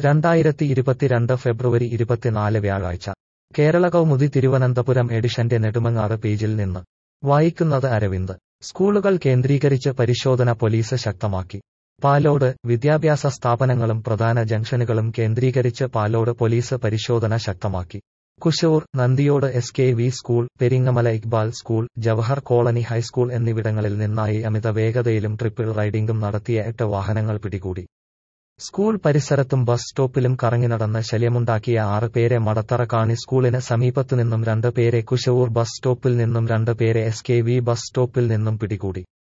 രണ്ടായിരത്തി ഇരുപത്തിരണ്ട് ഫെബ്രുവരി ഇരുപത്തിനാല് വ്യാഴാഴ്ച കേരള കൗമുദി തിരുവനന്തപുരം എഡിഷന്റെ നെടുമങ്ങാട് പേജിൽ നിന്ന് വായിക്കുന്നത് അരവിന്ദ് സ്കൂളുകൾ കേന്ദ്രീകരിച്ച് പരിശോധന പോലീസ് ശക്തമാക്കി പാലോട് വിദ്യാഭ്യാസ സ്ഥാപനങ്ങളും പ്രധാന ജംഗ്ഷനുകളും കേന്ദ്രീകരിച്ച് പാലോട് പോലീസ് പരിശോധന ശക്തമാക്കി Kushoor Nandiyode S K V school Peringamala Iqbal school Jawahar colony high school എന്നിവിടങ്ങളിൽ നിന്നായി അമിത വേഗതയിലും ട്രിപ്പിൾ റൈഡിംഗും നടത്തിയ എട്ട് വാഹനങ്ങൾ പിടികൂടി സ്കൂൾ പരിസരത്തും ബസ് സ്റ്റോപ്പിലും കറങ്ങിനടന്ന് ശല്യമുണ്ടാക്കിയ ആറ് പേരെ മടത്തറ കാണി സ്കൂളിന് സമീപത്തുനിന്നും രണ്ട് പേരെ കുശവൂർ ബസ് സ്റ്റോപ്പിൽ നിന്നും രണ്ട് പേരെ എസ് കെ വി ബസ് സ്റ്റോപ്പിൽ നിന്നും പിടികൂടി